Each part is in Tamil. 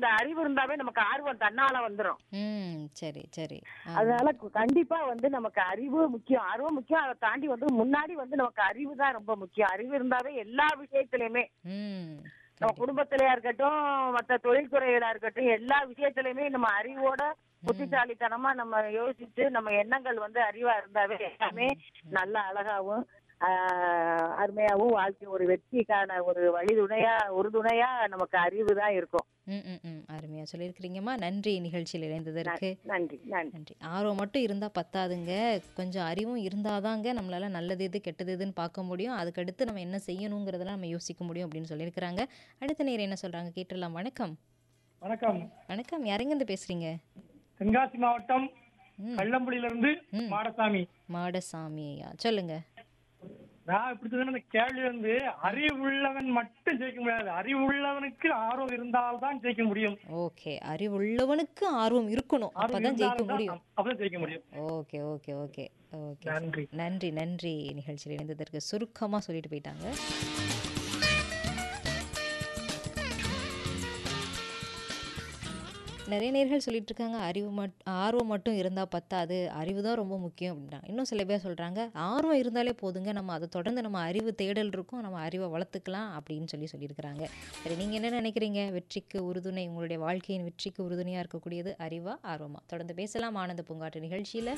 இந்த அறிவு இருந்தாவே நமக்கு ஆர்வம் தன்னால வந்துரும் ம் சரி சரி ஆ, அதனால கு- கண்டிப்பா வந்து நமக்கு அறிவு முக்கியம் ஆர்வம் முக்கியம் அதை தாண்டி வந்து முன்னாடி வந்து நமக்கு அறிவு தான் ரொம்ப முக்கியம் அறிவு இருந்தாவே எல்லா விஷயத்திலயுமே ம் நம்ம குடும்பத்திலயா இருக்கட்டும் மத்த தொழில்துறைகளா இருக்கட்டும் எல்லா விஷயத்திலயுமே நம்ம அறிவோட புத்திசாலித்தனமா நம்ம யோசிச்சு நம்ம எண்ணங்கள் வந்து அறிவா இருந்தாவே எல்லாமே நல்ல அழகாவும் ஆஹ், அருமையாவும் வாழ்க்கை ஒரு வெற்றிக்கான ஒரு வழிதுணையா உறுதுணையா நமக்கு அறிவு தான் இருக்கும் ம் ம் ம் அருமையா சொல்லியிருக்கிறீங்கம்மா நன்றி நிகழ்ச்சியில் இணைந்ததற்கு நன்றி நன்றி நன்றி ஆர்வம் மட்டும் இருந்தால் பத்தாதுங்க கொஞ்சம் அறிவும் இருந்தாதாங்க நம்மளால நல்லது எது கெட்டது எதுன்னு பார்க்க முடியும் அதுக்கடுத்து நம்ம என்ன செய்யணுங்கிறதெல்லாம் நம்ம யோசிக்க முடியும் அப்படின்னு சொல்லியிருக்கிறாங்க அடுத்த நேரம் என்ன சொல்றாங்க கேட்டுடலாம் வணக்கம் வணக்கம் வணக்கம் யாரெங்கேருந்து பேசுறீங்க தென்காசி மாவட்டம் ம். கள்ளம்புலியிலிருந்து ம். மாடசாமி மாடசாமி ஐயா சொல்லுங்க நான் இப்படி சொன்ன அந்த கேள்வி வந்து அறிவுள்ளவன் மட்டும் ஜெயிக்க முடியாது அறிவுள்ளவனுக்கு ஆர்வம் இருந்தால்தான் ஜெயிக்க முடியும் ஓகே அறிவுள்ளவனுக்கு ஆர்வம் இருக்கணும் ஆர்வம் அப்பதான் ஜெயிக்க இருந்தால்தான் முடியும் அப்பதான் ஜெயிக்க முடியும் ஓகே ஓகே ஓகே ஓகே நன்றி. நன்றி நன்றி நிகழ்ச்சியில் இணைந்ததற்கு சுருக்கமாக சொல்லிட்டு போயிட்டாங்க நிறைய நேர்கள் சொல்லிட்டு இருக்காங்க அறிவு மட் ஆர்வம் மட்டும் இருந்தால் பத்தாது அறிவு தான் ரொம்ப முக்கியம் அப்படின்றாங்க இன்னும் சில பேர் சொல்கிறாங்க ஆர்வம் இருந்தாலே போதுங்க நம்ம அதை தொடர்ந்து நம்ம அறிவு தேடல் இருக்கும் நம்ம அறிவை வளர்த்துக்கலாம் அப்படின்னு சொல்லி சொல்லியிருக்கிறாங்க சரி நீங்கள் என்ன நினைக்கிறீங்க வெற்றிக்கு உறுதுணை உங்களுடைய வாழ்க்கையின் வெற்றிக்கு உறுதுணையாக இருக்கக்கூடியது அறிவா ஆர்வமா தொடர்ந்து பேசலாம் ஆனந்த பூங்காற்று நிகழ்ச்சியில்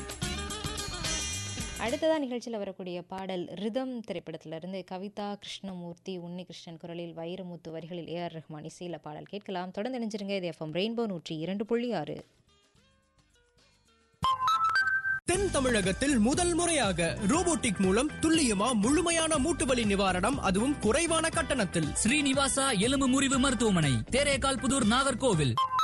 அடுத்ததா நிகழ்ச்சியில் வரக்கூடிய பாடல் ரிதம் திரைப்படத்திலிருந்து கவிதா கிருஷ்ணமூர்த்தி உன்னிகிருஷ்ணன் குரலில் வைரமுத்து வரிகளில் ஏஆர் ரஹ்மான் இசையில் பாடல் கேட்கலாம் தொடர்ந்து நினைச்சிருங்க இது எஃப்எம் ரெயின்போ நூற்றி இரண்டு புள்ளி ஆறு தென் தமிழகத்தில் முதல் முறையாக ரோபோட்டிக் மூலம் துல்லியமா முழுமையான மூட்டு வலி நிவாரணம் அதுவும் குறைவான கட்டணத்தில் ஸ்ரீனிவாசா எலும்பு முறிவு மருத்துவமனை தேரேகால் புதூர் நாகர்கோவில்